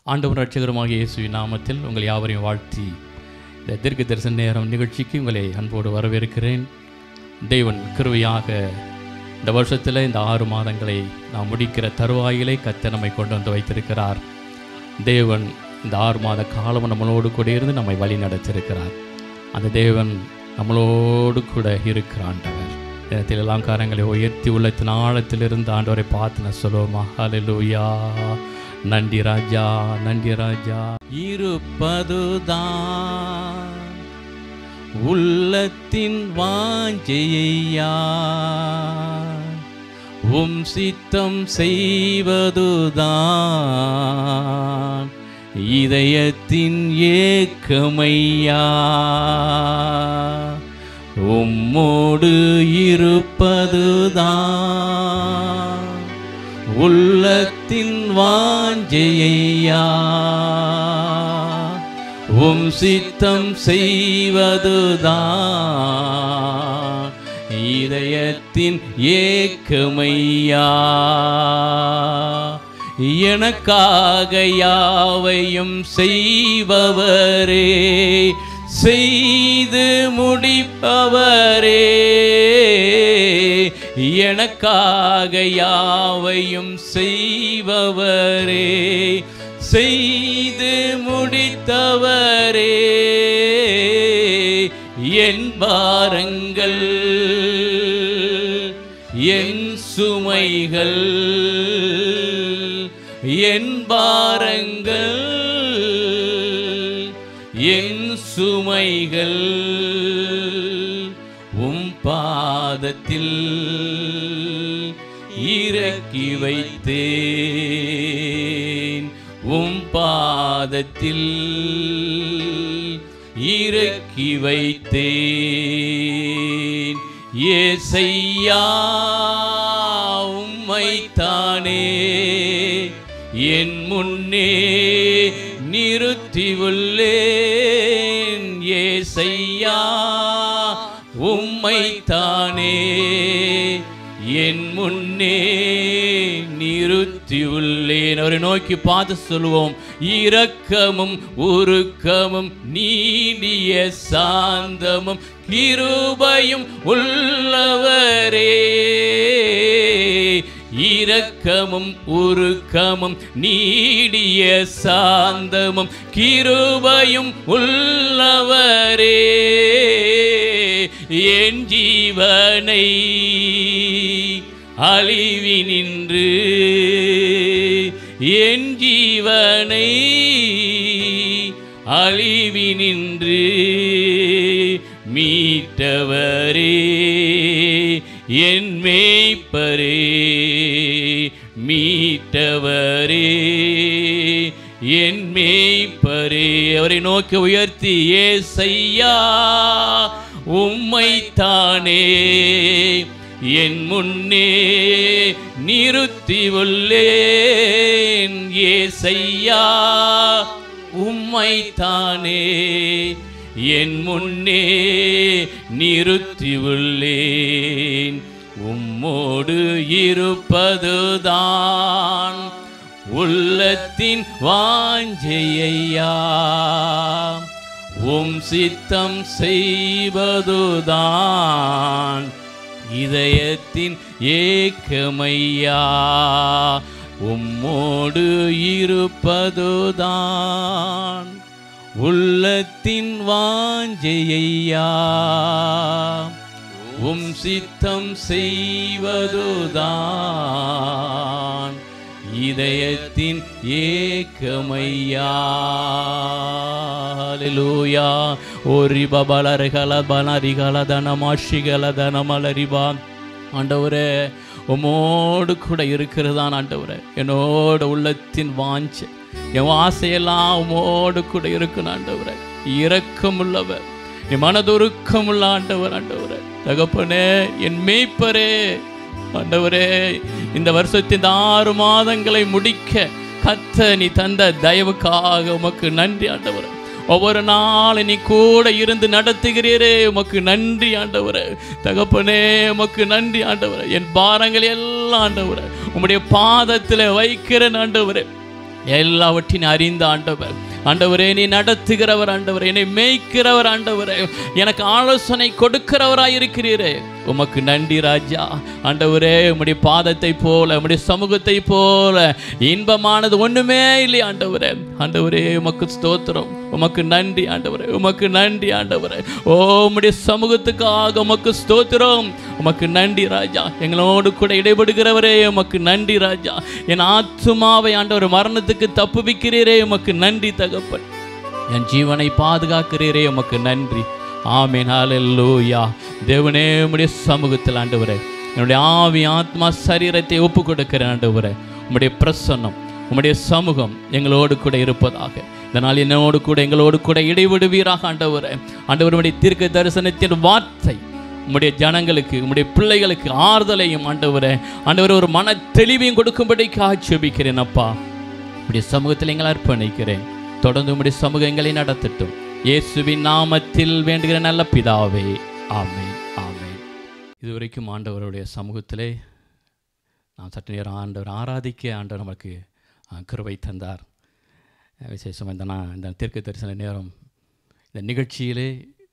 ஆண்டவர் ரட்சகருமாகிய இயேசுவின் நாமத்தில் உங்கள் யாவரையும் வாழ்த்தி இந்த தீர்க்க தரிசன நேரம் நிகழ்ச்சிக்கு உங்களை அன்போடு வரவேற்கிறேன் தேவன் கிருவையாக இந்த வருஷத்தில் இந்த ஆறு மாதங்களை நாம் முடிக்கிற தருவாயிலே கத்த நம்மை கொண்டு வந்து வைத்திருக்கிறார் தேவன் இந்த ஆறு மாத காலம் நம்மளோடு கூட இருந்து நம்மை வழி நடத்தியிருக்கிறார் அந்த தேவன் நம்மளோடு கூட இருக்கிற ஆண்டவர் நேரத்தில் எல்லாம் காரங்களை உயர்த்தி உள்ளத்தின் ஆழத்திலிருந்து ஆண்டவரை பார்த்து நான் சொல்லுவோமா ஹalleluya நன்றி ராஜா நன்றி ராஜா இருப்பதுதான் உள்ளத்தின் வாஞ்சையா உம் சித்தம் செய்வதுதான் இதயத்தின் ஏக்கமையா உம்மோடு இருப்பதுதான் உள்ளத்தின் வாஞ்சையா உம் சித்தம் செய்வதுதான் இதயத்தின் ஏக்கமையா எனக்காக யாவையும் செய்பவரே செய்து முடிப்பவரே எனக்காக யாவையும் செய்பவரே செய்து முடித்தவரே என் பாரங்கள் என் சுமைகள் என் பாரங்கள் என் சுமைகள் உம் பாதத்தில் இறக்கி வைத்தேன் உம் பாதத்தில் இறக்கி வைத்தேன் ஏசையா உம்மைத்தானே என் முன்னே நிறுத்தி உள்ளேன் ஏசையா உம்மைத்தானே என் முன்னே நிறுத்தி உள்ளேன் அவரை நோக்கி பார்த்து சொல்லுவோம் இரக்கமும் உருக்கமும் நீடிய சாந்தமும் கிருபையும் உள்ளவரே இரக்கமும் உருக்கமும் நீடிய சாந்தமும் கிருபையும் உள்ளவரே என் ஜீவனை அழிவி நின்று என் ஜீவனை அழிவி நின்று மீட்டவரே என் மேய்ப்பரே மீட்டவரே என் மேய்ப்பரே அவரை நோக்கி உயர்த்தி ஏசையா உம்மைத்தானே என் முன்னே நிறுத்தி உள்ளேன் ஏசையா உம்மைத்தானே என் முன்னே நிறுத்தி உள்ளேன் உம்மோடு இருப்பதுதான் உள்ளத்தின் வாஞ்சையா உம் சித்தம் செய்வதுதான் இதயத்தின் ஏக்கமையா உம்மோடு இருப்பதுதான் உள்ளத்தின் வாஞ்சையா உம் சித்தம் செய்வதுதான் இதயத்தின் ஏக்கமையா ஹalleluya ஓரி பபலரகல பனரிகல தனமாஷிகல தனமலரிபா ஆண்டவரே உமோடு கூட இருக்கிறதான் ஆண்டவரே என்னோட உள்ளத்தின் வாஞ்ச என் ஆசையெல்லாம் உமோடு கூட இருக்கணும் ஆண்டவரே இரக்கம் உள்ளவர் என் மனதுருக்கம் உள்ள ஆண்டவர் ஆண்டவரே தகப்பனே என் மேய்ப்பரே ஆண்டவரே இந்த வருஷத்தின் இந்த ஆறு மாதங்களை முடிக்க கத்த நீ தந்த தயவுக்காக உமக்கு நன்றி ஆண்டவரே ஒவ்வொரு நாளும் நீ கூட இருந்து நடத்துகிறீரே உமக்கு நன்றி ஆண்டவரே தகப்பனே உமக்கு நன்றி ஆண்டவரே என் பாரங்கள் எல்லாம் ஆண்டவரே உம்முடைய பாதத்தில் வைக்கிறேன் ஆண்டவரே எல்லாவற்றையும் அறிந்த ஆண்டவர் ஆண்டவரே நீ நடத்துகிறவர் ஆண்டவர் என்னை மேய்க்கிறவர் ஆண்டவரே எனக்கு ஆலோசனை கொடுக்கிறவராய் இருக்கிறீரே உமக்கு நன்றி ராஜா ஆண்டவரே உம்முடைய பாதத்தை போல உம்முடைய சமூகத்தை போல இன்பமானது ஒண்ணுமே இல்லை ஆண்டவரே ஆண்டவரே உமக்கு ஸ்தோத்திரம் உமக்கு நன்றி ஆண்டவரே உமக்கு நன்றி ஆண்டவரே ஓ உம்முடைய சமூகத்துக்காக உமக்கு ஸ்தோத்திரம் உமக்கு நன்றி ராஜா எங்களோடு கூட இடைபடுகிறவரே உமக்கு நன்றி ராஜா என் ஆத்துமாவை ஆண்டவர் மரணத்துக்கு தப்புவிக்கிறீரே உமக்கு நன்றி தகப்பன் என் ஜீவனை பாதுகாக்கிறீரே உமக்கு நன்றி ஆமீன் ஹalleluya தேவனே உம்முடைய சமூகத்தில் ஆண்டவரே என்னுடைய ஆவி ஆத்மா சரீரத்தை ஒப்பு கொடுக்கிறேன் ஆண்டவரே உம்முடைய பிரசன்னம் உம்முடைய சமூகம் எங்களோடு கூட இருப்பதாக இதனால் என்னோடு கூட எங்களோடு கூட இடைவிடுவீராக ஆண்டவரே ஆண்டவருடைய தீர்க்க தரிசனத்தின் வார்த்தை உம்முடைய ஜனங்களுக்கு உம்முடைய பிள்ளைகளுக்கு ஆறுதலையும் ஆண்டவரே ஆண்டவர் ஒரு மன தெளிவையும் கொடுக்கும்படிக்காக செபிக்கிறேன் அப்பா உம்முடைய சமூகத்தில் எங்களை அர்ப்பணிக்கிறேன் தொடர்ந்து உம்முடைய சமூகம் எங்களை நடத்தட்டும் இயேசுவின் நாமத்தில் வேண்டுகிற நல்ல பிதாவே ஆமென் ஆமென் இதுவரைக்கும் ஆண்டவருடைய சமூகத்திலே நாம் சற்று நேரம் ஆண்டவர் ஆராதிக்க ஆண்டவர் நமக்கு அஹ், கிருபை தந்தார் அஹ், விசேஷம் இந்த நான் இந்த தீர்க்க தரிசன நேரம் இந்த நிகழ்ச்சியிலே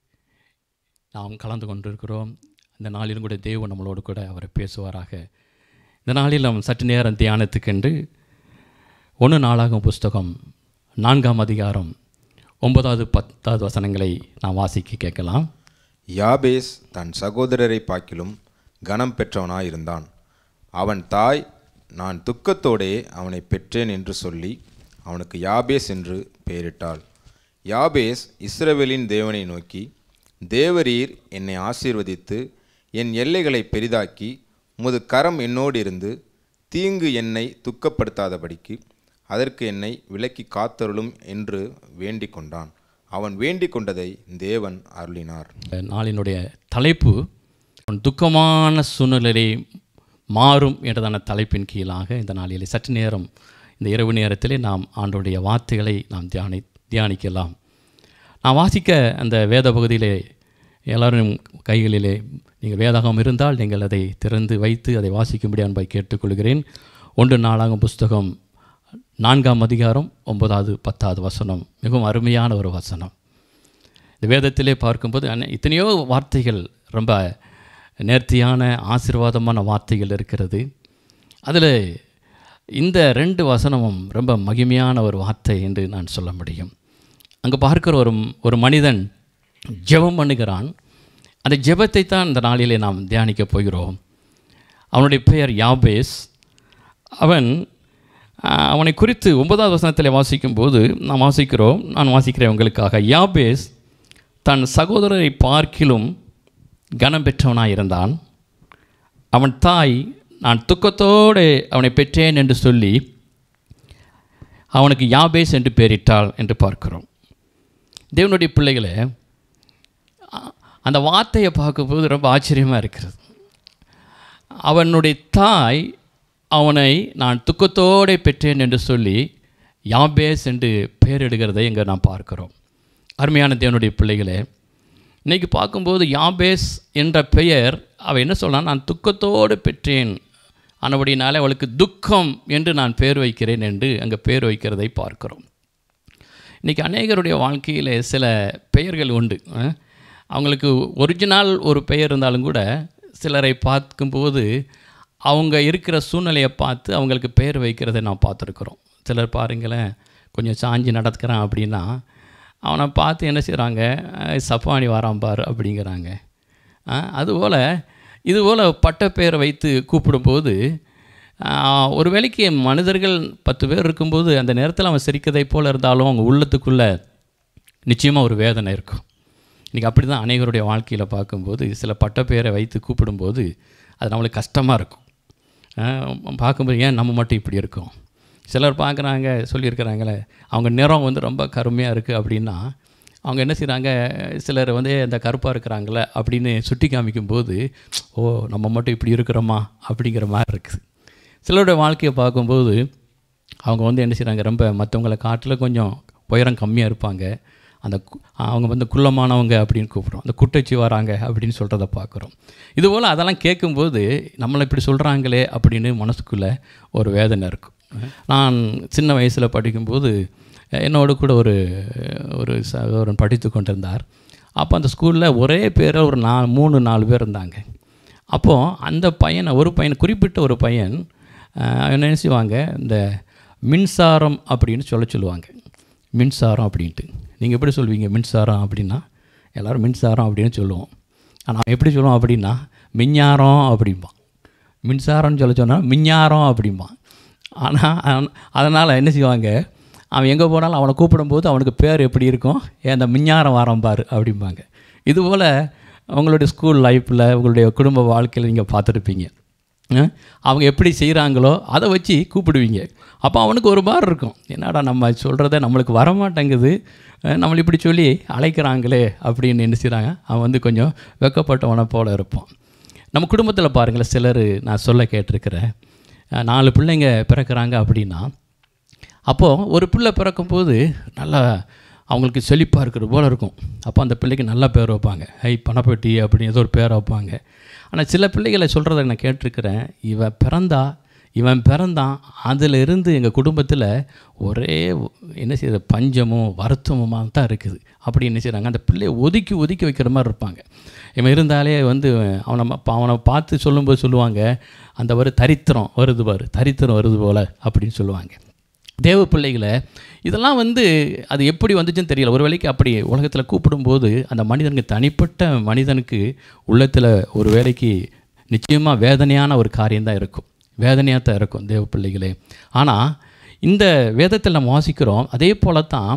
நாம் கலந்து கொண்டிருக்கிறோம் இந்த நாளிலும் கூட தேவன் நம்மளோடு கூட அவர் பேசுவாராக இந்த நாளில் நாம் சற்று நேரம் தியானத்துக்கென்று ஒன்று நாளாகும் புஸ்தகம் நான்காம் அதிகாரம் ஒன்பதாவது பத்தாவது வசனங்களை நாம் வாசிக்க கேட்கலாம் யாபேஸ் தன் சகோதரரை பார்க்கிலும் கனம் பெற்றவனாயிருந்தான் அவன் தாய் நான் துக்கத்தோடே அவனை பெற்றேன் என்று சொல்லி அவனுக்கு யாபேஸ் என்று பெயரிட்டாள் யாபேஸ் இஸ்ரவேலின் தேவனை நோக்கி தேவரீர் என்னை ஆசீர்வதித்து என் எல்லைகளை பெரிதாக்கி உமது கரம் என்னோடு இருந்து தீங்கு என்னை துக்கப்படுத்தாதபடிக்கு அதற்கு என்னை விலக்கி காத்தருளும் என்று வேண்டிக் கொண்டான் அவன் வேண்டிக் கொண்டதை தேவன் அருளினார் இந்த நாளினுடைய தலைப்பு ஒரு துக்கமான சூழ்நிலை மாறும் என்றதான தலைப்பின் கீழாக இந்த நாளிலே சற்று நேரம் இந்த இரவு நேரத்திலே நாம் ஆண்டோடைய வார்த்தைகளை நாம் தியானி தியானிக்கலாம் நான் வாசிக்க அந்த வேத பகுதியிலே எல்லாரும் கைகளிலே நீங்கள் வேதாகம் இருந்தால் நீங்கள் அதை திறந்து வைத்து அதை வாசிக்கும்படி அன்பாய் கேட்டுக்கொள்கிறேன் ஒன்று நாளாகும் புஸ்தகம் நான்காம் அதிகாரம் ஒன்பதாவது பத்தாவது வசனம் மிகவும் அருமையான ஒரு வசனம் இந்த வேதத்திலே பார்க்கும்போது அன- எத்தனையோ வார்த்தைகள் ரொம்ப நேர்த்தியான ஆசீர்வாதமான வார்த்தைகள் இருக்கிறது அதில் இந்த ரெண்டு வசனமும் ரொம்ப மகிமையான ஒரு வார்த்தை என்று நான் சொல்ல முடியும் அங்கே பார்க்கிற ஒரு ஒரு மனிதன் ஜெபம் பண்ணுகிறான் அந்த ஜெபத்தை தான் இந்த நாளிலே நாம் தியானிக்கப் போகிறோம் அவனுடைய பெயர் யாபேஸ் அவன் ஆஹ், அவனை குறித்து ஒன்பதாவது வசனத்தில் வாசிக்கும்போது நாம் வாசிக்கிறோம் நான் வாசிக்கிறேன் உங்களுக்காக யாபேஸ் தன் சகோதரரை பார்க்கிலும் கனம் பெற்றவனாய் இருந்தான் அவன் தாய் நான் துக்கத்தோடு அவனை பெற்றேன் என்று சொல்லி அவனுக்கு யாபேஸ் என்று பெயரிட்டாள் என்று பார்க்கிறோம் தேவனுடைய பிள்ளைகளை அ- அந்த வார்த்தையை பார்க்கும்போது ரொம்ப ஆச்சரியமாக இருக்கிறது அவனுடைய தாய் அவனை நான் துக்கத்தோடு பெற்றேன் என்று சொல்லி யாபேஸ் என்று பெயரிடுகிறதை இங்கே நாம் பார்க்கிறோம் அருமையான தேவனுடைய பிள்ளைகளே இன்னைக்கு பார்க்கும்போது யாபேஸ் என்ற பெயர் அவள் என்ன சொல்றான் நான் துக்கத்தோடு பெற்றேன் ஆனபடினாலே அவளுக்கு துக்கம் என்று நான் பேர் வைக்கிறேன் என்று அங்கே பேர் வைக்கிறதை பார்க்கிறோம் இன்றைக்கி அநேகருடைய வாழ்க்கையில் சில பெயர்கள் உண்டு அஹ். அவங்களுக்கு ஒரிஜினல் ஒரு பெயர் இருந்தாலும் கூட சிலரை பார்க்கும்போது அவங்க இருக்கிற சூழ்நிலையை பார்த்து அவங்களுக்கு பெயர் வைக்கிறதை நான் பார்த்துருக்குறோம் சிலர் பாருங்களேன் கொஞ்சம் சாஞ்சி நடத்துக்கிறான் அப்படின்னா அவனை பார்த்து என்ன செய்கிறாங்க சப்பானி வாரான் பார் அப்படிங்கிறாங்க அஹ், அதுபோல் இதுபோல் பட்டப்பெயரை வைத்து கூப்பிடும்போது ஆஹ், ஒரு வேளைக்கு மனிதர்கள் பத்து பேர் இருக்கும்போது அந்த நேரத்தில் அவன் சிரிக்கதை போல் இருந்தாலும் அவங்க உள்ளத்துக்குள்ளே நிச்சயமாக ஒரு வேதனை இருக்கும் இன்றைக்கி அப்படி தான் அநேகருடைய வாழ்க்கையில் பார்க்கும்போது சில பட்டப்பெயரை வைத்து கூப்பிடும்போது அது நம்மளுக்கு கஷ்டமாக இருக்கும் ஆஹ், பார்க்கும்போது ஏன் நம்ம மட்டும் இப்படி இருக்கோம் சிலர் பார்க்குறாங்க சொல்லியிருக்கிறாங்களே அவங்க நிறம் வந்து ரொம்ப கருமையாக இருக்குது அப்படின்னா அவங்க என்ன செய்கிறாங்க சிலர் வந்து இந்த கருப்பாக இருக்கிறாங்களே அப்படின்னு சுட்டி காமிக்கும்போது ஓ நம்ம மட்டும் இப்படி இருக்கிறோமா அப்படிங்கிற மாதிரி இருக்குது சிலருடைய வாழ்க்கையை பார்க்கும்போது அவங்க வந்து என்ன செய்கிறாங்க ரொம்ப மற்றவங்களை காட்டில் கொஞ்சம் உயரம் கம்மியாக இருப்பாங்க அந்த கு- அவங்க வந்து குள்ளமானவங்க அப்படின்னு கூப்பிட்றோம் அந்த குட்டச்சி வராங்க அப்படின்னு சொல்கிறத பார்க்குறோம் இதுபோல் அதெல்லாம் கேட்கும்போது நம்மளை இப்படி சொல்கிறாங்களே அப்படின்னு மனசுக்குள்ளே ஒரு வேதனை இருக்கும் நான் சின்ன வயசில் படிக்கும்போது என்னோட கூட ஒரு ஒரு சகோதரன் படித்து கொண்டிருந்தார் அப்போ அந்த ஸ்கூலில் ஒரே பேர் ஒரு நா மூணு நாலு பேர் இருந்தாங்க அப்போது அந்த பையனை ஒரு பையன் குறிப்பிட்ட ஒரு பையன் அஹ், என்ன செய்வாங்க இந்த மின்சாரம் அப்படின்னு சொல்ல சொல்லுவாங்க மின்சாரம் அப்படின்ட்டு நீங்கள் எப்படி சொல்வீங்க மின்சாரம் அப்படின்னா எல்லோரும் மின்சாரம் அப்படின்னு சொல்லுவோம் ஆனால் எப்படி சொல்லுவோம் அப்படின்னா மின்யாரம் அப்படிம்பான் மின்சாரம்னு சொல்ல சொன்னால் மின்யாரம் அப்படிம்பான் ஆனால் அதனால் என்ன செய்வாங்க அவன் எங்கே போனாலும் அவனை கூப்பிடும்போது அவனுக்கு பேர் எப்படி இருக்கும் ஏன் அந்த மின்யாரம் வாரம் பாரு அப்படிம்பாங்க இதுபோல் உங்களுடைய ஸ்கூல் லைஃப்பில் உங்களுடைய குடும்ப வாழ்க்கையில் நீங்கள் பார்த்துருப்பீங்க அஹ், அவங்க எப்படி செய்கிறாங்களோ அதை வச்சு கூப்பிடுவீங்க அப்போ அவனுக்கு ஒரு பார் இருக்கும் என்னடா நம்ம சொல்கிறத நம்மளுக்கு வரமாட்டேங்குது அஹ், நம்மளை இப்படி சொல்லி அழைக்கிறாங்களே அப்படின்னு என்ன செய்கிறாங்க அவன் வந்து கொஞ்சம் வெக்கப்பட்டவனை போல இருப்பான் நம்ம குடும்பத்தில் பாருங்களேன் சிலர் நான் சொல்ல கேட்டிருக்கிறேன் அஹ், நாலு பிள்ளைங்க பிறக்கிறாங்க அப்படின்னா அப்போது ஒரு பிள்ளை பிறக்கும்போது நல்லா அவங்களுக்கு செழிப்பாக இருக்கிற போல் இருக்கும் அப்போ அந்த பிள்ளைக்கு நல்ல பேர் வைப்பாங்க ஹை பணப்பெட்டி அப்படின்னு ஏதோ ஒரு பேர் வைப்பாங்க ஆனால் சில பிள்ளைகளை சொல்கிறத நான் கேட்டிருக்கிறேன் இவன் பிறந்தா இவன் பிறந்தான் அதில் இருந்து எங்கள் குடும்பத்தில் ஒரே என்ன செய்யுது பஞ்சமும் வருத்தமுமாக தான் இருக்குது அப்படி என்ன செய்கிறாங்க அந்த பிள்ளையை ஒதுக்கி ஒதுக்கி வைக்கிற மாதிரி இருப்பாங்க இவன் இருந்தாலே வந்து அவனை ம- அவனை பார்த்து சொல்லும்போது சொல்லுவாங்க அந்த ஒரு தரித்திரம் வருது பாரு தரித்திரம் வருது போல் அப்படின்னு சொல்லுவாங்க தேவ பிள்ளைகளை இதெல்லாம் வந்து அது எப்படி வந்துச்சுன்னு தெரியல ஒரு வேளைக்கு அப்படி உலகத்தில் கூப்பிடும்போது அந்த மனிதனுக்கு தனிப்பட்ட மனிதனுக்கு உள்ளத்தில் ஒரு வேளைக்கு நிச்சயமாக வேதனையான ஒரு காரியம்தான் இருக்கும் வேதனையாக தான் இருக்கும் தேவ பிள்ளைகளே ஆனால் இந்த வேதத்தில் நம்ம வாசிக்கிறோம் அதே போல தான்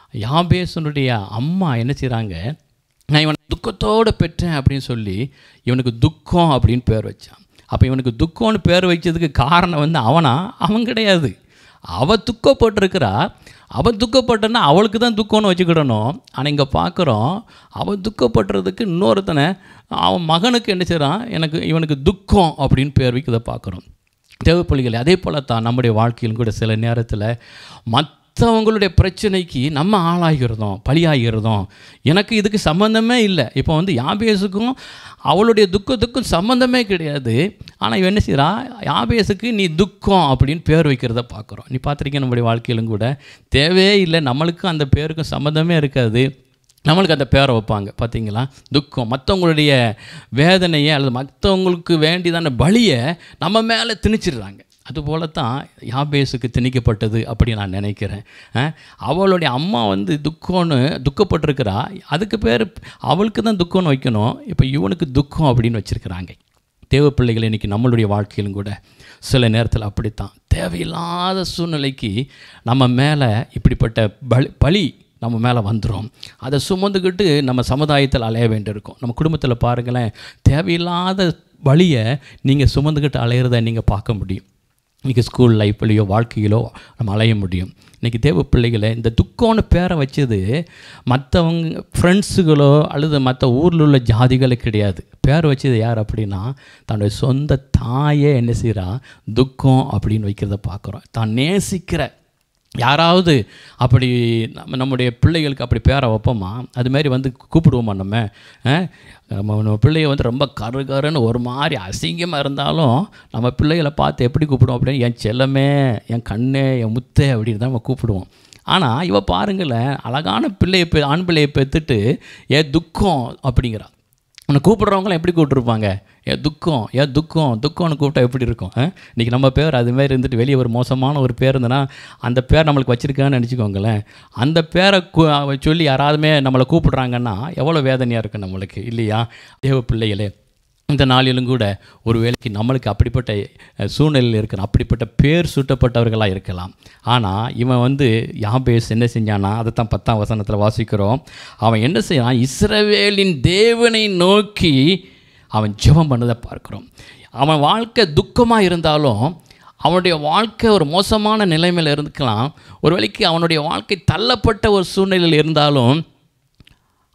யாபேசனுடைய அம்மா என்ன செய்கிறாங்க நான் இவனை துக்கத்தோடு பெற்றேன் அப்படின்னு சொல்லி இவனுக்கு துக்கம் அப்படின்னு பேர் வச்சான் அப்போ இவனுக்கு துக்கம்னு பேர் வச்சதுக்கு காரணம் வந்து அவனா அவன் கிடையாது அவ துக்கப்பட்டிருக்கிறா அவள் துக்கப்பட்டனா அவளுக்கு தான் துக்கம்னு வச்சுக்கிடணும் ஆனால் இங்கே பார்க்குறோம் அவள் துக்கப்பட்டுறதுக்கு இன்னொருத்தனை அவன் மகனுக்கு என்ன செய்கிறான் எனக்கு இவனுக்கு துக்கம் அப்படின்னு பேர் வைக்கிறத பார்க்குறோம் தேவப்பள்ளிகள் அதே போல தான் நம்முடைய வாழ்க்கையிலும் கூட சில நேரத்தில் மற்றவங்களுடைய பிரச்சனைக்கு நம்ம ஆளாகிறதும் பலியாகிறதும் எனக்கு இதுக்கு சம்மந்தமே இல்லை இப்போ வந்து யாபேஸுக்கும் அவளுடைய துக்கத்துக்கும் சம்மந்தமே கிடையாது ஆனால் இவன் என்ன செய்கிறா யாபேஸுக்கு நீ துக்கம் அப்படின்னு பேர் வைக்கிறத பார்க்குறோம் நீ பார்த்துருக்கீங்க நம்முடைய வாழ்க்கையிலும் கூட தேவையே இல்லை நம்மளுக்கும் அந்த பேருக்கும் சம்மந்தமே இருக்காது நம்மளுக்கு அந்த பேரை வைப்பாங்க பார்த்தீங்களா துக்கம் மற்றவங்களுடைய வேதனையை அல்லது மற்றவங்களுக்கு வேண்டியதான பலியை நம்ம மேலே திணிச்சிடுறாங்க அதுபோல தான் யாபேஸுக்கு திணிக்கப்பட்டது அப்படி நான் நினைக்கிறேன் அஹ், அவளுடைய அம்மா வந்து துக்கம்னு துக்கப்பட்டிருக்கிறா அதுக்கு பேர் அவளுக்கு தான் துக்கம்னு வைக்கணும் இப்போ இவனுக்கு துக்கம் அப்படின்னு வச்சுருக்கிறாங்க தேவ பிள்ளைகள் இன்றைக்கி நம்மளுடைய வாழ்க்கையிலும் கூட சில நேரத்தில் அப்படித்தான் தேவையில்லாத சூழ்நிலைக்கு நம்ம மேலே இப்படிப்பட்ட பலி பலி நம்ம மேலே வந்துடும் அதை சுமந்துக்கிட்டு நம்ம சமுதாயத்தில் அலைய வேண்டியிருக்கும் நம்ம குடும்பத்தில் பாருங்களேன் தேவையில்லாத வழியை நீங்கள் சுமந்துக்கிட்டு அலையிறத நீங்கள் பார்க்க முடியும் இன்றைக்கி ஸ்கூல் லைஃப்லேயோ வாழ்க்கையிலோ நம்ம அலைய முடியும் இன்றைக்கி தேவ பிள்ளைகளை இந்த துக்கம்னு பேரை வச்சது மற்றவங்க ஃப்ரெண்ட்ஸுகளோ அல்லது மற்ற ஊரில் உள்ள ஜாதிகளோ கிடையாது பேர் வச்சது யார் அப்படின்னா தன்னுடைய சொந்த தாயே என்ன செய்கிறா துக்கம் அப்படின்னு வைக்கிறத பார்க்குறோம் தான் நேசிக்கிற யாராவது அப்படி நம்ம நம்முடைய பிள்ளைகளுக்கு அப்படி பேரை வைப்போமா அது மாதிரி வந்து கூப்பிடுவோமா நம்ம அஹ்? நம்ம நம்ம பிள்ளைய வந்து ரொம்ப கரு கருன்னு ஒரு மாதிரி அசிங்கமாக இருந்தாலும் நம்ம பிள்ளைகளை பார்த்து எப்படி கூப்பிடுவோம் அப்படின்னு என் செல்லமே என் கண்ணே என் முத்தே அப்படின்னு தான் நம்ம கூப்பிடுவோம் ஆனால் இவ பாருங்களேன் அழகான பிள்ளையை பெ ஆண் பிள்ளையை பெற்றுட்டு ஏன் துக்கம் அப்படிங்கிறா உன்னை கூப்பிடுறவங்களாம் எப்படி கூப்பிட்ருப்பாங்க ஏ துக்கம் ஏ துக்கம் துக்கம்னு கூப்பிட்டா எப்படி இருக்கும் ஆ? இன்னைக்கு நம்ம பேர் அது மாதிரி இருந்துட்டு வெளியே ஒரு மோசமான ஒரு பேர் இருந்ததுன்னா அந்த பேர் நம்மளுக்கு வச்சுருக்கான்னு நினச்சிக்கோங்களேன் அந்த பேரை கு- அவ சொல்லி யாராவதுமே நம்மளை கூப்பிடுறாங்கன்னா எவ்வளோ வேதனையாக இருக்கும் நம்மளுக்கு இல்லையா தேவ பிள்ளைகளே இந்த நாளிலும் கூட ஒரு வேளைக்கு நம்மளுக்கு அப்படிப்பட்ட அஹ், சூழ்நிலையில் இருக்கிற அப்படிப்பட்ட பேர் சூட்டப்பட்டவர்களாக இருக்கலாம் ஆனால் இவன் வந்து யாபேஸ் என்ன செஞ்சானா அதை தான் பத்தாம் வசனத்தில் வாசிக்கிறோம் அவன் என்ன செய்யறான் இஸ்ரவேலின் தேவனை நோக்கி அவன் ஜெபம் பண்ணதை பார்க்குறோம் அவன் வாழ்க்கை துக்கமாக இருந்தாலும் அவனுடைய வாழ்க்கை ஒரு மோசமான நிலைமையில் இருக்கலாம் ஒரு வேளைக்கு அவனுடைய வாழ்க்கை தள்ளப்பட்ட ஒரு சூழ்நிலையில் இருந்தாலும்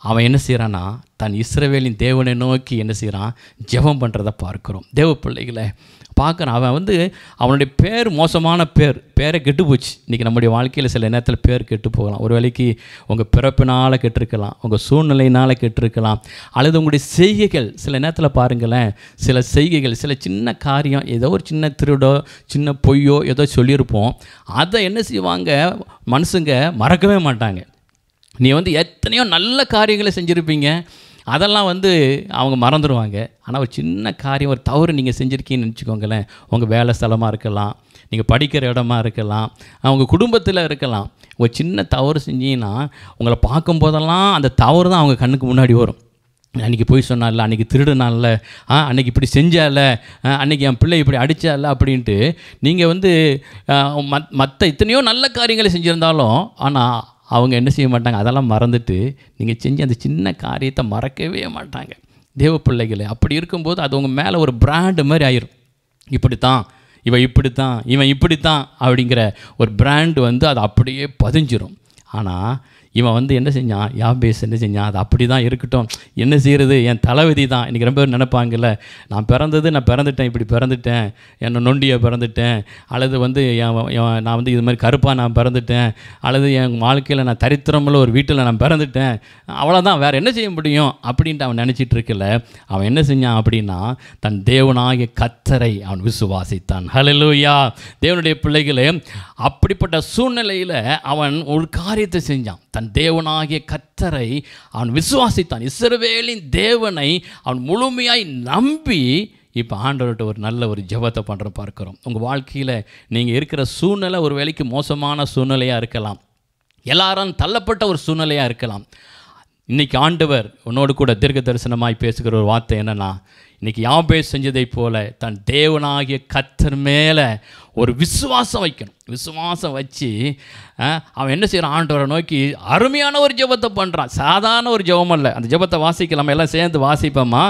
அவன் என்ன செய்கிறான்னா தன் இஸ்ரவேலின் தேவனை நோக்கி என்ன செய்கிறான் ஜெபம் பண்ணுறதை பார்க்குறோம் தேவ பிள்ளைகளை பார்க்குறான் அவன் வந்து அவனுடைய பேர் மோசமான பேர் பேரை கெட்டு போச்சு இன்றைக்கி நம்முடைய வாழ்க்கையில் சில நேரத்தில் பேர் கெட்டு போகலாம் ஒரு வேளைக்கு உங்கள் பிறப்பினால் கெட்டிருக்கலாம் உங்கள் சூழ்நிலையினால் கெட்டிருக்கலாம் அல்லது உங்களுடைய செய்கைகள் சில நேரத்தில் பாருங்களேன் சில செய்கைகள் சில சின்ன காரியம் ஏதோ ஒரு சின்ன திருடோ சின்ன பொய்யோ ஏதோ சொல்லியிருப்போம் அதை என்ன செய்வாங்க மனுஷங்க மறக்கவே மாட்டாங்க நீ வந்து எத்தனையோ நல்ல காரியங்களை செஞ்சுருப்பீங்க அதெல்லாம் வந்து அவங்க மறந்துடுவாங்க ஆனால் ஒரு சின்ன காரியம் ஒரு தவறு நீங்கள் செஞ்சுருக்கீங்கன்னு நினச்சிக்கோங்களேன் உங்கள் வேலை ஸ்தலமாக இருக்கலாம் நீங்கள் படிக்கிற இடமா இருக்கலாம் அவங்க குடும்பத்தில் இருக்கலாம் ஒரு சின்ன தவறு செஞ்சீங்கன்னா உங்களை பார்க்கும்போதெல்லாம் அந்த தவறு தான் அவங்க கண்ணுக்கு முன்னாடி வரும் அன்றைக்கி போய் சொன்னால அன்றைக்கி திருடுனால ஆ அன்றைக்கி இப்படி செஞ்சால ஆ, அன்னைக்கு என் பிள்ளை இப்படி அடித்தால அப்படின்ட்டு நீங்கள் வந்து ஆ, மத் மற்ற எத்தனையோ நல்ல காரியங்களை செஞ்சுருந்தாலும் ஆனால் அவங்க என்ன செய்ய மாட்டாங்க அதெல்லாம் மறந்துட்டு நீங்கள் செஞ்ச அந்த சின்ன காரியத்தை மறக்கவே மாட்டாங்க தேவ பிள்ளைகளை அப்படி இருக்கும்போது அது உங்கள் மேலே ஒரு பிராண்டு மாதிரி ஆயிரும் இப்படித்தான் இவன் இப்படித்தான் இவன் இப்படித்தான் அப்படிங்கிற ஒரு பிராண்ட் வந்து அது அப்படியே பதிஞ்சிரும் ஆனால் இவன் வந்து என்ன செஞ்சான் யாபேஸ் என்ன செஞ்சான் அது அப்படி தான் இருக்கட்டும் என்ன செய்கிறது என் தலைவிதி தான் இன்றைக்கி ரொம்ப பேர் நினைப்பாங்கல்ல நான் பிறந்தது நான் பிறந்துட்டேன் இப்படி பிறந்துட்டேன் என்னை நொண்டியை பிறந்துட்டேன் அல்லது வந்து என் என் நான் வந்து இது மாதிரி கருப்பாக நான் பிறந்துட்டேன் அல்லது என் வாழ்க்கையில் நான் தரித்திரமுள்ள ஒரு வீட்டில் நான் பிறந்துட்டேன் அவ்வளோதான் வேறு என்ன செய்ய முடியும் அப்படின்ட்டு அவன் நினச்சிட்டு இருக்கல அவன் என்ன செஞ்சான் அப்படின்னா தன் தேவனாகிய கத்தரை அவன் விசுவாசித்தான் ஹalleluya தேவனுடைய பிள்ளைகளே அப்படிப்பட்ட சூழ்நிலையில் அவன் ஒரு காரியத்தை செஞ்சான் தன் தேவனாகிய கத்தரை அவன் விசுவாசித்தான் இஸ்ரவேலின் தேவனை அவன் முழுமையாய் நம்பி இப்போ ஆண்டவர்கிட்ட ஒரு நல்ல ஒரு ஜெபத்தை பண்ணுற பார்க்குறோம் உங்கள் வாழ்க்கையில் நீங்கள் இருக்கிற சூழ்நிலை ஒரு வேளைக்கு மோசமான சூழ்நிலையாக இருக்கலாம் எல்லாரும் தள்ளப்பட்ட ஒரு சூழ்நிலையாக இருக்கலாம் இன்னைக்கு ஆண்டவர் உன்னோடு கூட தீர்க்க தரிசனமாய் பேசுகிற ஒரு வார்த்தை என்னன்னா இன்னைக்கு யாபே செஞ்சதைப் போல தன் தேவனாகிய கத்தர் மேலே ஒரு விசுவாசம் வைக்கணும் விசுவாசம் வச்சு அஹ், அவன் என்ன செய்கிறான் ஆண்டவரை நோக்கி அருமையான ஒரு ஜெபத்தை பண்ணுறான் சாதாரண ஒரு ஜெபம் அல்ல அந்த ஜெபத்தை வாசிக்கலாம் எல்லாம் சேர்ந்து வாசிப்போமா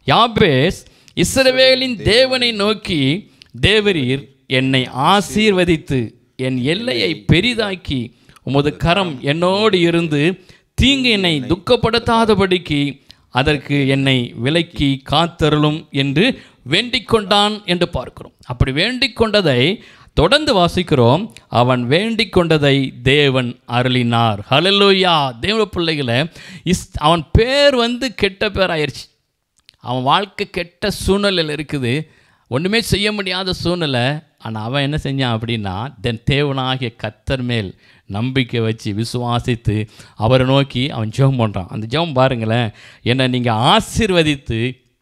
யாபேஸ் இஸ்ரவேலின் தேவனை நோக்கி தேவரீர் என்னை ஆசீர்வதித்து என் எல்லையை பெரிதாக்கி உமது கரம் என்னோடு இருந்து தீங்கு என்னை துக்கப்படுத்தாதபடிக்கு அதற்கு என்னை விலக்கி காத்தருளும் என்று வேண்டிக் கொண்டான் என்று பார்க்கிறோம் அப்படி வேண்டிக் கொண்டதை தொடர்ந்து வாசிக்கிறோம் அவன் வேண்டிக் கொண்டதை தேவன் அருளினார் ஹalleluya தேவ பிள்ளைகளை இஸ் அவன் பேர் வந்து கெட்ட பேர் ஆயிடுச்சு அவன் வாழ்க்கை கெட்ட சூழ்நிலையில் இருக்குது ஒன்றுமே செய்ய முடியாத சூழ்நிலை ஆனால் அவன் என்ன செஞ்சான் அப்படின்னா தென் தேவனாகிய கத்தர் மேல் நம்பிக்கை வச்சு விசுவாசித்து அவரை நோக்கி அவன் ஜெபம் பண்ணுறான் அந்த ஜெபம் பாருங்களேன் என்னை நீங்கள் ஆசீர்வதித்து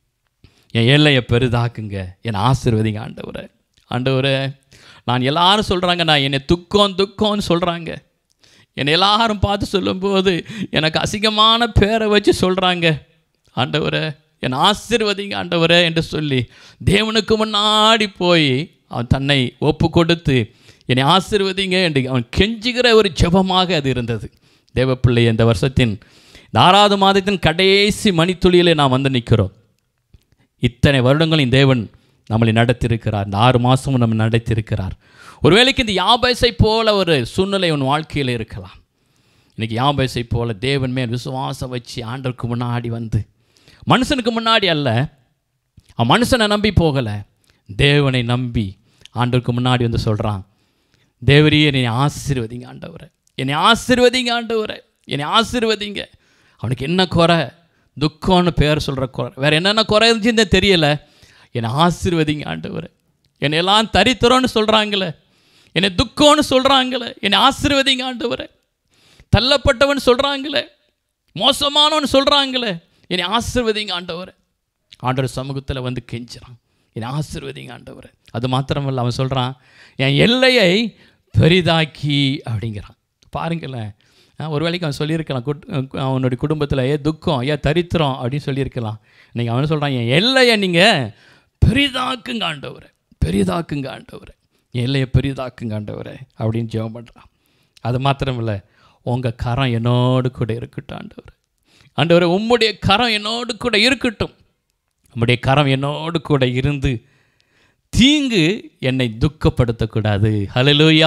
என் எல்லையை பெரிதாக்குங்க என்னை ஆசீர்வதிங்க ஆண்டவரை ஆண்டவரே நான் எல்லாரும் சொல்கிறாங்க நான் என்னை துக்கம் துக்கம்னு சொல்கிறாங்க என்னை எல்லாரும் பார்த்து சொல்லும்போது எனக்கு அசிங்கமான பேரை வச்சு சொல்கிறாங்க ஆண்டவரே என் ஆசீர்வதிங்க ஆண்டவரே என்று சொல்லி தேவனுக்கு முன்னாடி போய் அவன் தன்னை ஒப்பு கொடுத்து என்னை ஆசீர்வதிங்க என்று அவன் கெஞ்சுகிற ஒரு ஜெபமாக அது இருந்தது தேவப்பிள்ளை இந்த வருஷத்தின் இந்த ஆறாவது மாதத்தின் கடைசி மணித்துளியிலே நாம் வந்து நிற்கிறோம் இத்தனை வருடங்களும் தேவன் நம்மளை நடத்தியிருக்கிறார் இந்த ஆறு மாதமும் நம்ம நடத்தியிருக்கிறார் ஒருவேளைக்கு இந்த யாபேசை போல ஒரு சூழ்நிலை உன் வாழ்க்கையில் இருக்கலாம் இன்னைக்கு யாபேசை போல தேவன் மேல் விசுவாசம் வச்சு ஆண்டவருக்கு முன்னாடி வந்து மனுஷனுக்கு முன்னாடி அல்ல அவன் மனுஷனை நம்பி போகலை தேவனை நம்பி ஆண்டவருக்கு முன்னாடி வந்து சொல்கிறான் தேவரியே என்னை ஆசீர்வதிங்க ஆண்டவரை என்னை ஆசீர்வதிங்க ஆண்டவரை என்னை ஆசீர்வதிங்க அவனுக்கு என்ன குறை துக்கம்னு பேர் சொல்கிற குறை வேறு என்னென்ன குறை இருந்துச்சுன்னு தெரியலை என்னை ஆசீர்வதிங்க ஆண்டவரை என்னை எல்லாம் தரித்திரம்னு சொல்கிறாங்களே என்னை துக்கம்னு சொல்கிறாங்களே என்னை ஆசீர்வதிங்க ஆண்டவரை தள்ளப்பட்டவன் சொல்கிறாங்களே மோசமானவன் சொல்கிறாங்களே என்னை ஆசீர்வதிங்க ஆண்டவரை ஆண்டவர் சமூகத்தில் வந்து கெஞ்சுறான் என்னை ஆசீர்வதிங்க ஆண்டவரை அது மாத்திரமல்ல அவன் சொல்கிறான் என் எல்லையை பெரிதாக்கி அப்படிங்கிறான் பாருங்களேன் அஹ் ஒரு வேளைக்கு அவன் சொல்லியிருக்கலாம் குட் அவனுடைய குடும்பத்தில் ஏ துக்கம் ஏன் தரித்திரம் அப்படின்னு சொல்லியிருக்கலாம் இன்னைக்கு அவன் சொல்கிறான் என் எல்லையை நீங்கள் பெரிதாக்குங்க ஆண்டவரை பெரிதாக்குங்க ஆண்டவரை என் எல்லையை பெரிதாக்குங்க ஆண்டவரை அப்படின்னு ஜெபம் பண்ணுறான் அது மாத்திரமில்ல உங்கள் கரம் என்னோடு கூட இருக்கட்டும் ஆண்டவர் ஆண்டவரே உம்முடைய கரம் என்னோடு கூட இருக்கட்டும் உம்முடைய கரம் என்னோடு கூட இருந்து தீங்கு என்னை துக்கப்படுத்தக்கூடாது ஹalleluya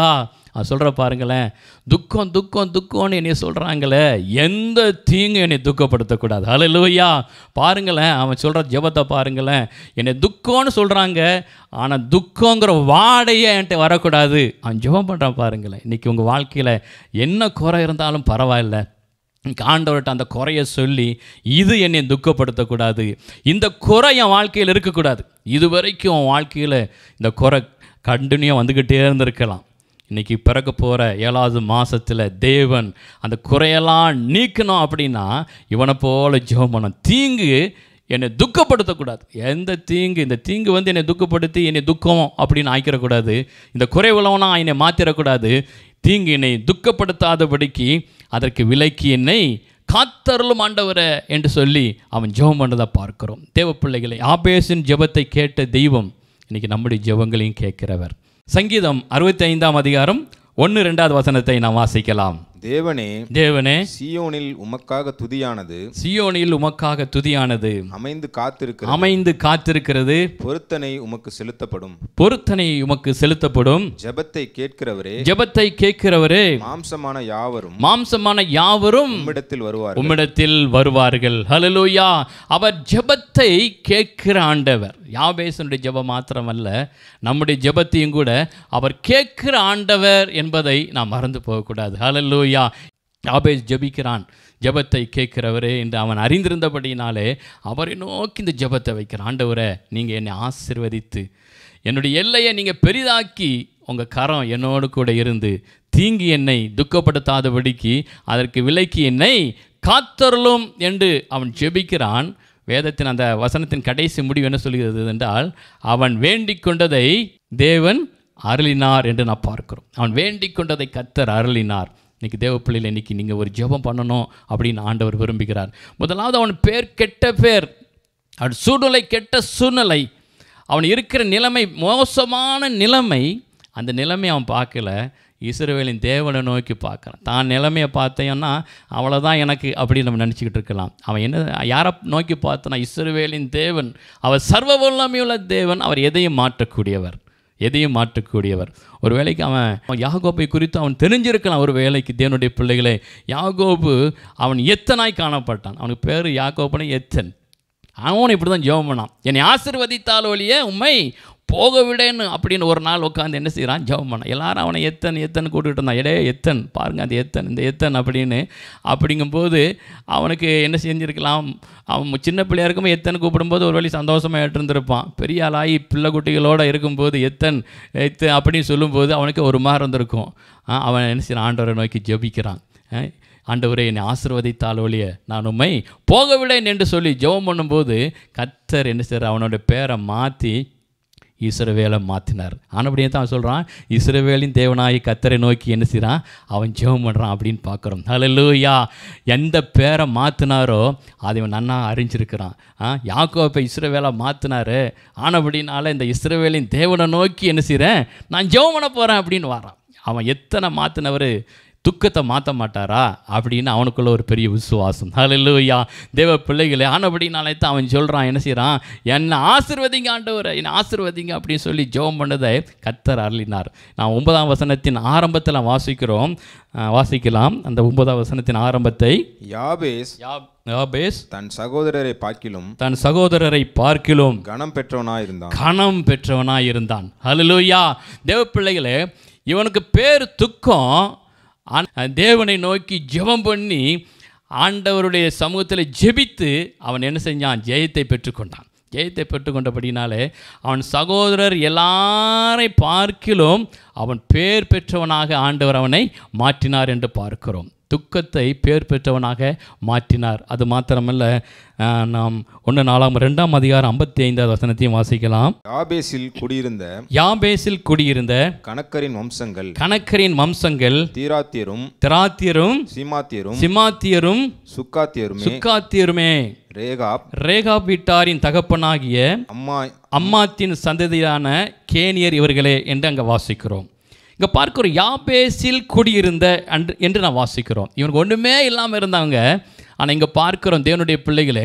அவன் சொல்கிற பாருங்களேன் துக்கம் துக்கம் துக்கம்னு என்னை சொல்கிறாங்களே எந்த தீங்கும் என்னை துக்கப்படுத்தக்கூடாது ஹalleluya பாருங்களேன் அவன் சொல்கிற ஜெபத்தை பாருங்களேன் என்னை துக்கம்னு சொல்கிறாங்க ஆனால் துக்கங்கிற வாடையே என்கிட்ட வரக்கூடாது அவன் ஜெபம் பண்ணுறான் பாருங்களேன் இன்றைக்கி உங்கள் வாழ்க்கையில் என்ன குறை இருந்தாலும் பரவாயில்ல இன்னைக்கு ஆண்டவர்கிட்ட அந்த குறைய சொல்லி இது என்னை துக்கப்படுத்தக்கூடாது இந்த குறை என் வாழ்க்கையில் இருக்கக்கூடாது இது வரைக்கும் உன் வாழ்க்கையில் இந்த குறை கண்டினியூ வந்துக்கிட்டே இருந்திருக்கலாம் இன்றைக்கி பிறக்க போகிற ஏழாவது மாதத்தில் தேவன் அந்த குறையெல்லாம் நீக்கணும் அப்படின்னா இவனை போல ஜெபம் பண்ணணும் தீங்கு என்னை துக்கப்படுத்தக்கூடாது எந்த தீங்கு இந்த தீங்கு வந்து என்னை துக்கப்படுத்தி என்னை துக்கம் அப்படின்னு ஆக்கிடக்கூடாது இந்த குறைவுள்ளவனா என்னை மாற்றிடக்கூடாது தீங்கு என்னை துக்கப்படுத்தாதபடிக்கு அதற்கு விலைக்கு என்னை காத்தருளும் ஆண்டவரே என்று சொல்லி அவன் ஜெபம் பண்ணதை பார்க்கிறோம் தேவ பிள்ளைகளை ஆபேசின் ஜெபத்தை கேட்ட தெய்வம் இன்னைக்கு நம்முடைய ஜெபங்களையும் கேட்கிறவர் சங்கீதம் அறுபத்தி ஐந்தாம் அதிகாரம் ஒன்று ரெண்டாவது வசனத்தை நாம் வாசிக்கலாம் தேவனே தேவனே சியோனில் உமக்காக துதியானது சியோனில் உமக்காக துதியானது அமைந்து காத்திருக்கிற அமைந்து காத்திருக்கிறது பொருத்தனை உமக்கு செலுத்தப்படும் பொருத்தனை உமக்கு செலுத்தப்படும் ஜெபத்தை கேட்கிறவரே ஜெபத்தை கேட்கிறவரே மாம்சமான யாவரும் மாம்சமான யாவரும் உம்மிடத்தில் வருவார் உம்மிடத்தில் வருவார்கள் ஹalleluya அவர் ஜெபத்தை கேட்கிற ஆண்டவர் யாபேசனுடைய ஜெபம் மாத்திரமல்ல நம்முடைய ஜெபத்தையும் கூட அவர் கேட்கிற ஆண்டவர் என்பதை நாம் மறந்து போகக்கூடாது ஹalleluya யாபேஸ் ஜெபிக்கிறான் ஜெபத்தை கேட்கிறவரே என்று அவன் அறிந்திருந்தபடினாலே அவரை நோக்கி இந்த ஜெபத்தை வைக்கிறான் ஆண்டவரே நீங்கள் என்னை ஆசிர்வதித்து என்னுடைய எல்லையை நீங்கள் பெரிதாக்கி உங்கள் கரம் என்னோடு கூட இருந்து தீங்கி என்னை துக்கப்படுத்தாதபடிக்கு அதற்கு விலைக்கு என்னை காத்தருளும் என்று அவன் ஜெபிக்கிறான் வேதத்தின் அந்த வசனத்தின் கடைசி முடிவு என்ன சொல்கிறது என்றால் அவன் வேண்டிக் கொண்டதை தேவன் அருளினார் என்று நான் பார்க்கிறோம் அவன் வேண்டிக் கொண்டதை கத்தர் அருளினார் இன்னைக்கு தேவ பிள்ளையில் இன்னைக்கு நீங்கள் ஒரு ஜெபம் பண்ணணும் அப்படின்னு ஆண்டவர் விரும்புகிறார் முதலாவது அவன் பேர் கெட்ட பேர் அவன் சூழ்நிலை கெட்ட சூழ்நிலை அவன் இருக்கிற நிலைமை மோசமான நிலைமை அந்த நிலைமையை அவன் பார்க்கல இஸ்ரவேலின் தேவனை நோக்கி பார்க்குறான் தான் நிலைமையை பார்த்தேன்னா அவ்வளோதான் எனக்கு அப்படின்னு நம்ம நினச்சிக்கிட்டு இருக்கலாம் அவன் என்ன யாரை நோக்கி பார்த்தனா இஸ்ரவேலின் தேவன் அவர் சர்வ வல்லமையுள்ள தேவன் அவர் எதையும் மாற்றக்கூடியவர் எதையும் மாற்றக்கூடியவர் ஒரு வேளைக்கு அவன் அவன் யாகோப்பை குறித்து அவன் தெரிஞ்சிருக்கலாம் ஒரு வேலைக்கு தேவனுடைய பிள்ளைகளே யாகோபு அவன் எத்தனாய் காணப்பட்டான் அவனுக்கு பேர் யாகோபுன்னு எத்தன் அவனும் இப்படி தான் ஜெபம் பண்ணான் என்னை ஆசிர்வதித்தால் ஒழிய உண்மை போக விடேன்னு அப்படின்னு ஒரு நாள் உட்காந்து என்ன செய்கிறான் ஜெபம் பண்ணான் எல்லாரும் அவனை எத்தன் எத்தன் கூப்பிட்டு இருந்தான் எடே எத்தன் பாருங்க அந்த எத்தன் இந்த எத்தன் அப்படின்னு அப்படிங்கும்போது அவனுக்கு என்ன செஞ்சிருக்கலாம் அவன் சின்ன பிள்ளையா இருக்கும்போது எத்தன் கூப்பிடும்போது ஒரு வழி சந்தோஷமாக ஏற்றிருந்திருப்பான் பெரிய ஆளாகி பிள்ளை குட்டிகளோடு இருக்கும்போது எத்தன் எத்து அப்படின்னு சொல்லும்போது அவனுக்கு ஒரு மாதிரி இருந்திருக்கும் ஆ, அவன் என்ன செய்யறான் ஆண்டவரை நோக்கி ஜெபிக்கிறான் ஆ, ஆண்டவரே என்னை ஆசீர்வதித்தால் ஒழிய நான் உம்மை போக விடேன் என்று சொல்லி ஜெபம் பண்ணும்போது கத்தர் என்ன செய்கிறார் அவனோட பேரை மாற்றி இஸ்ரவேலை மாற்றினார் ஆனபடியே தான் அவன் சொல்கிறான் இஸ்ரவேலின் தேவனாகி கத்தரை நோக்கி என்ன செய்கிறான் அவன் ஜெபம் பண்ணுறான் அப்படின்னு பார்க்குறோம் ஹalleluya எந்த பேரை மாற்றினாரோ அதை இவன் நன்னா அறிஞ்சிருக்கிறான் ஆ யாக்கோப்பை இஸ்ரவேலை மாற்றினாரு ஆனபடினால இந்த இஸ்ரவேலின் தேவனை நோக்கி என்ன செய்கிறேன் நான் ஜெபம் பண்ண போகிறேன் அப்படின்னு வரான் அவன் எத்தனை மாற்றினவர் துக்கத்தை மாற்ற மாட்டாரா அப்படின்னு அவனுக்குள்ள ஒரு பெரிய விசுவாசம் ஹalleluya தேவ பிள்ளைகளே ஆனபடினாலே தான் அவன் சொல்கிறான் என்ன செய்கிறான் என்னை ஆசிர்வதிங்க ஆண்டவரை என்னை ஆசிர்வதிங்க அப்படின்னு சொல்லி ஜெபம் பண்ணதை கத்தர் அருளினார் நான் ஒன்பதாம் வசனத்தின் ஆரம்பத்தில் வாசிக்கிறோம் அஹ், வாசிக்கலாம் அந்த ஒன்பதாம் வசனத்தின் ஆரம்பத்தை யாபேஸ் யாப்- யாபேஸ் தன் சகோதரரை பார்க்கிலும் தன் சகோதரரை பார்க்கிலும் கனம் பெற்றவனாயிருந்தான் கணம் பெற்றவனாய் இருந்தான் ஹalleluya தேவ பிள்ளைகளே இவனுக்கு பேர் துக்கம் ஆனா, தேவனை நோக்கி ஜெபம் பண்ணி ஆண்டவருடைய சமூகத்தில் ஜெபித்து அவன் என்ன செஞ்சான் ஜெயத்தை பெற்றுக்கொண்டான் ஜெயத்தை பெற்றுக்கொண்டபடினாலே அவன் சகோதரர் எல்லாரை பார்க்கிலும் அவன் பேர் பெற்றவனாக ஆண்டவர் அவனை மாற்றினார் என்று பார்க்கிறோம் துக்கத்தை பேர் பெற்றவனாக மாற்றினார் அது மாத்திரமல்ல ஆஹ், நாம் ஒன்று நாலாம் ரெண்டாம் அதிகாரம் ஐம்பத்தி ஐந்தாவது வசனத்தையும் வாசிக்கலாம் யாபேசில் குடியிருந்த யாபேசில் குடியிருந்த கணக்கரின் வம்சங்கள் கணக்கரின் வம்சங்கள் தீராத்தியரும் திராத்தியரும் சீமாத்தியரும் சிமாத்தியரும் சுக்காத்தியருமே சுக்காத்தியருமே ரேகாப் ரேகா வீட்டாரின் தகப்பனாகிய அம்மா அம்மாத்தின் சந்ததியான கேனியர் இவர்களே என்று அங்கே வாசிக்கிறோம் இங்கே பார்க்கிறோம் யாபேசில் குடியிருந்த அன்று என்று நான் வாசிக்கிறோம் இவனுக்கு ஒன்றுமே இல்லாமல் இருந்தாங்க ஆனால் இங்கே பார்க்கிறோம் தேவனுடைய பிள்ளைகளே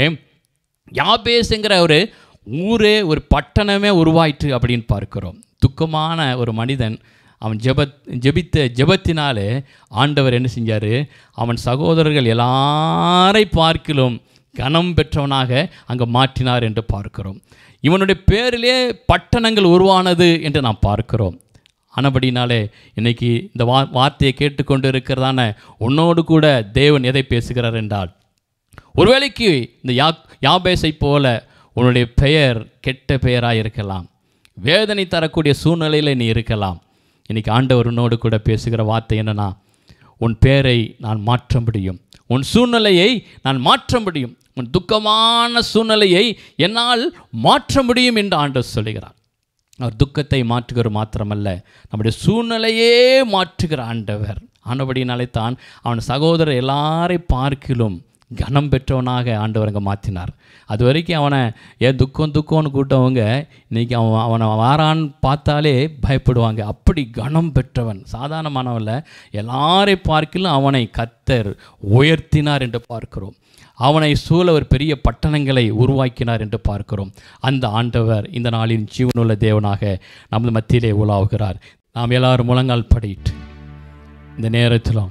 யாபேஸுங்கிற ஒரு ஊரே ஒரு பட்டணமே உருவாயிற்று அப்படின்னு பார்க்கிறோம் துக்கமான ஒரு மனிதன் அவன் ஜெபத் ஜெபித்த ஜெபத்தினாலே ஆண்டவர் என்ன செஞ்சார் அவன் சகோதரர்கள் எல்லாரை பார்க்கிலும் கனம் பெற்றவனாக அங்கே மாற்றினார் என்று பார்க்கிறோம் இவனுடைய பேரிலே பட்டணங்கள் உருவானது என்று நாம் பார்க்கிறோம் ஆனபடினாலே இன்னைக்கு இந்த வா வார்த்தையை கேட்டுக்கொண்டு இருக்கிறதான உன்னோடு கூட தேவன் எதை பேசுகிறார் என்றால் ஒருவேளைக்கு இந்த யா யாபேசை போல உன்னுடைய பெயர் கெட்ட பெயராக இருக்கலாம் வேதனை தரக்கூடிய சூழ்நிலையில் நீ இருக்கலாம் இன்னைக்கு ஆண்டவர் உன்னோடு கூட பேசுகிற வார்த்தை என்னன்னா உன் பெயரை நான் மாற்ற முடியும் உன் சூழ்நிலையை நான் மாற்ற முடியும் உன் துக்கமான சூழ்நிலையை என்னால் மாற்ற முடியும் என்று ஆண்டவர் சொல்லுகிறார் அவர் துக்கத்தை மாற்றுகிற மாத்திரமல்ல நம்முடைய சூழ்நிலையே மாற்றுகிற ஆண்டவர் ஆனபடினாலே தான் அவன் சகோதரர் எல்லாரை பார்க்கிலும் கனம் பெற்றவனாக ஆண்டவர் அங்கே மாற்றினார் அது வரைக்கும் அவனை ஏன் துக்கம் துக்கம்னு கூட்டவங்க இன்றைக்கி அவன் அவனை வாரான்னு பார்த்தாலே பயப்படுவாங்க அப்படி கனம் பெற்றவன் சாதாரணமானவன்ல எல்லாரை பார்க்கிலும் அவனை கத்தர் உயர்த்தினார் என்று பார்க்கிறோம் அவனை சூழ ஒரு பெரிய பட்டணங்களை உருவாக்கினார் என்று பார்க்கிறோம் அந்த ஆண்டவர் இந்த நாளின் ஜீவனுள்ள தேவனாக நமது மத்தியிலே உலாவுகிறார் நாம் எல்லாரும் முழங்கால் படிட்டு இந்த நேரத்திலும்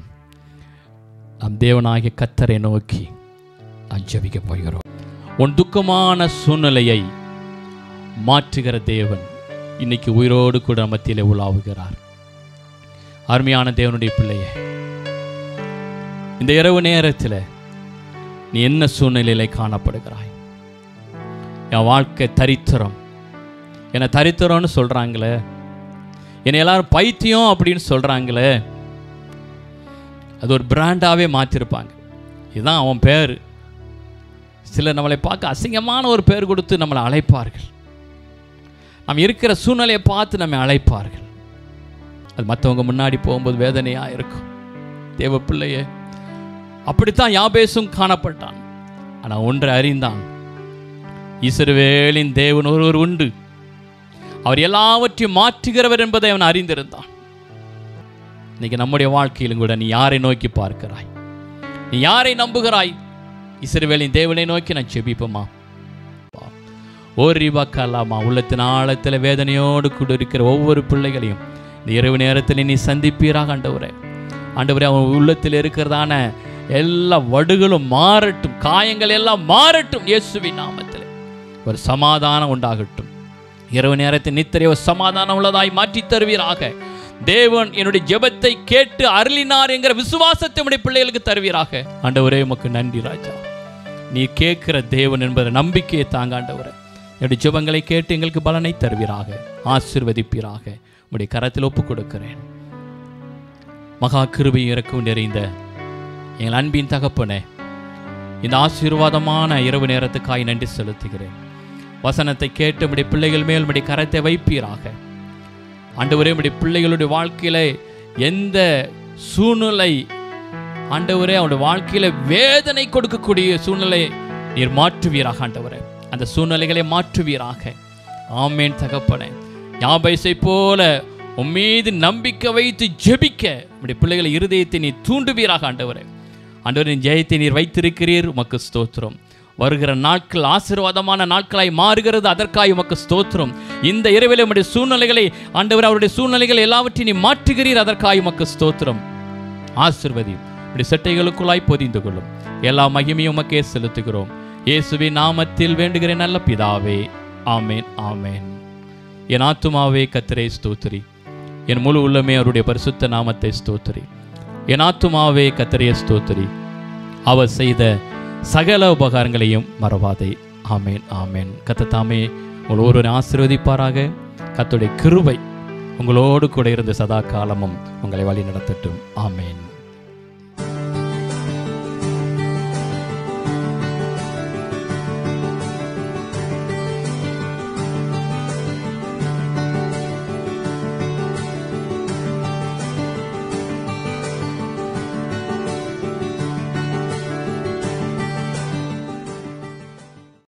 நம் தேவனாகிய கத்தரை நோக்கி நாம் ஜெபிக்க போகிறோம் உன் துக்கமான சூழ்நிலையை மாற்றுகிற தேவன் இன்னைக்கு உயிரோடு கூட நம் மத்தியிலே உலாவுகிறார் அருமையான தேவனுடைய பிள்ளையே இந்த இரவு நேரத்தில் நீ என்ன சூழ்நிலையில காணப்படுகிறாய் என் வாழ்க்கை தரித்திரம் என்னை தரித்திரம்னு சொல்கிறாங்களே என்னை எல்லாரும் பைத்தியம் அப்படின்னு சொல்கிறாங்களே அது ஒரு பிராண்டாகவே மாற்றிருப்பாங்க இதுதான் அவன் பேர் சிலர் நம்மளை பார்க்க அசிங்கமான ஒரு பேர் கொடுத்து நம்மளை அழைப்பார்கள் நாம் இருக்கிற சூழ்நிலையை பார்த்து நம்மை அழைப்பார்கள் அது மற்றவங்க முன்னாடி போகும்போது வேதனையாக இருக்கும் தேவ பிள்ளையே அப்படித்தான் யாபேசும் காணப்பட்டான் ஆனால் ஒன்றை அறிந்தான் இஸ்ரவேலின் தேவன் ஒருவர் உண்டு அவர் எல்லாவற்றையும் மாற்றுகிறவர் என்பதை அவன் அறிந்திருந்தான் இன்னைக்கு நம்முடைய வாழ்க்கையிலும் கூட நீ யாரை நோக்கி பார்க்கிறாய் நீ யாரை நம்புகிறாய் இஸ்ரவேலின் தேவனை நோக்கி நான் செபிப்போமா ஓர் ரீபாக்கலாமா உள்ளத்தின் ஆழத்தில் வேதனையோடு கூட இருக்கிற ஒவ்வொரு பிள்ளைகளையும் இந்த இரவு நேரத்தில் நீ சந்திப்பீராக ஆண்டவரே ஆண்டவரே அவன் உள்ளத்தில் இருக்கிறதான எல்லா வடுகளும் மாறட்டும் காயங்கள் எல்லாம் மாறட்டும் இயேசுவின் நாமத்தில் ஒரு சமாதானம் உண்டாகட்டும் இரவு நேரத்தில் நித்திரை ஒரு சமாதானம் உள்ளதாய் மாற்றித் தருவீராக தேவன் என்னுடைய ஜெபத்தை கேட்டு அருளினார் என்கிற விசுவாசத்தை உடைய பிள்ளைகளுக்கு தருவீராக ஆண்டவரே உமக்கு நன்றி ராஜா நீ கேட்கிற தேவன் என்பதை நம்பிக்கையை தாங்க ஆண்டவரே என்னுடைய ஜெபங்களை கேட்டு எங்களுக்கு பலனை தருவீராக ஆசிர்வதிப்பீராக உடைய கரத்தில் ஒப்புக் கொடுக்கிறேன் மகா கிருபை இறக்கும் நிறைந்த எங்கள் அன்பின் தகப்பனே இந்த ஆசீர்வாதமான இரவு நேரத்துக்காய் நன்றி செலுத்துகிறேன் வசனத்தை கேட்டு உடைய பிள்ளைகள் மேல் உடைய கரத்தை வைப்பீராக ஆண்டவரே உடைய பிள்ளைகளுடைய வாழ்க்கையில எந்த சூழ்நிலை ஆண்டவரே அவனுடைய வாழ்க்கையில வேதனை கொடுக்கக்கூடிய சூழ்நிலை நீர் மாற்றுவீராக ஆண்டவரே அந்த சூழ்நிலைகளை மாற்றுவீராக ஆமேன் தகப்பனே யாபைசை போல உன் மீது நம்பிக்கை வைத்து ஜெபிக்க உடைய பிள்ளைகளை இருதயத்தை நீ தூண்டுவீராக ஆண்டவரே ஆண்டவரின் ஜெயத்தை நீர் வைத்திருக்கிறீர் உமக்கு ஸ்தோத்திரம் வருகிற நாட்கள் ஆசீர்வாதமான நாட்களாய் மாறுகிறது அதற்காய் உமக்கு ஸ்தோத்திரம் இந்த இரவில் உம்முடைய சூழ்நிலைகளை ஆண்டவர் அவருடைய சூழ்நிலைகள் எல்லாவற்றையும் நீ மாற்றுகிறீர் அதற்காய் உமக்கு ஸ்தோத்திரம் ஆசிர்வதி இப்படி செட்டைகளுக்குள்ளாய் பொதிந்து கொள்ளும் எல்லா மகிமையும் உமக்கே செலுத்துகிறோம் இயேசுவின் நாமத்தில் வேண்டுகிறேன் நல்ல பிதாவே ஆமேன் ஆமேன் என் ஆத்துமாவே கத்திரை ஸ்தோத்திரி என் முழு உள்ளமே அவருடைய பரிசுத்த நாமத்தை ஸ்தோத்திரி என் ஆத்துமாவே கத்திரைய ஸ்தோத்திரி அவர் செய்த சகல உபகாரங்களையும் மறவாதே ஆமேன் ஆமேன் கத்தத்தாமே உங்கள் ஒருவரை ஆசீர்வதிப்பாராக கத்துடைய கிருபை உங்களோடு கூட இருந்த சதா காலமும் உங்களை வழி நடத்தட்டும் ஆமேன்